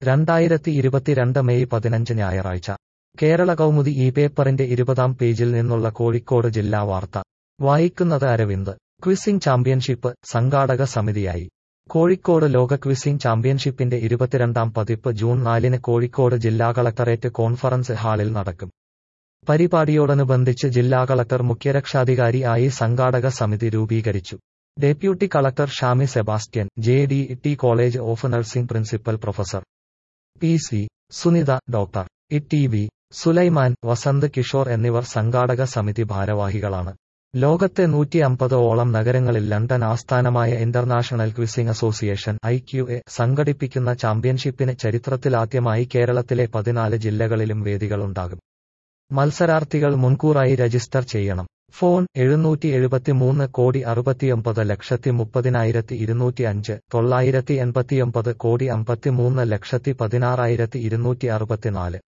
രണ്ടായിരത്തി ഇരുപത്തിരണ്ട് മെയ് പതിനഞ്ച് ഞായറാഴ്ച കേരള കൗമുദി ഈ പേപ്പറിന്റെ ഇരുപതാം പേജിൽ നിന്നുള്ള കോഴിക്കോട് ജില്ലാ വാർത്ത വായിക്കുന്നത് അരവിന്ദ് ക്വിസിംഗ് ചാമ്പ്യൻഷിപ്പ് സംഘാടക സമിതിയായി കോഴിക്കോട് ലോക ക്വിസിംഗ് ചാമ്പ്യൻഷിപ്പിന്റെ ഇരുപത്തിരണ്ടാം പതിപ്പ് ജൂൺ നാലിന് കോഴിക്കോട് ജില്ലാ കളക്ടറേറ്റ് കോൺഫറൻസ് ഹാളിൽ നടക്കും പരിപാടിയോടനുബന്ധിച്ച് ജില്ലാ കളക്ടർ മുഖ്യരക്ഷാധികാരി ആയി സംഘാടക സമിതി രൂപീകരിച്ചു deputy collector Shami Sebastian J D T college of nursing principal professor P C Sunitha doctor E T V Sulaiman Vasanth Kishore എന്നിവർ സംഘാടക സമിതി ഭാരവാഹികളാണ് ലോകത്തെ നൂറ്റി അമ്പതോളം നഗരങ്ങളിൽ ലണ്ടൻ ആസ്ഥാനമായ international quizzing association I Q A സംഘടിപ്പിക്കുന്ന ചാമ്പ്യൻഷിപ്പിന് ചരിത്രത്തിലാദ്യമായി കേരളത്തിലെ പതിനാല് ജില്ലകളിലും വേദികളുണ്ടാകും മത്സരാർത്ഥികൾ മുൻകൂറായി രജിസ്റ്റർ ചെയ്യണം ഫോൺ എഴുന്നൂറ്റി എഴുപത്തിമൂന്ന് കോടി അറുപത്തിയൊമ്പത് ലക്ഷത്തി മുപ്പതിനായിരത്തി ഇരുന്നൂറ്റി അഞ്ച് തൊള്ളായിരത്തി എൺപത്തിയൊമ്പത് കോടി അമ്പത്തിമൂന്ന് ലക്ഷത്തി പതിനാറായിരത്തി ഇരുന്നൂറ്റി അറുപത്തിനാല്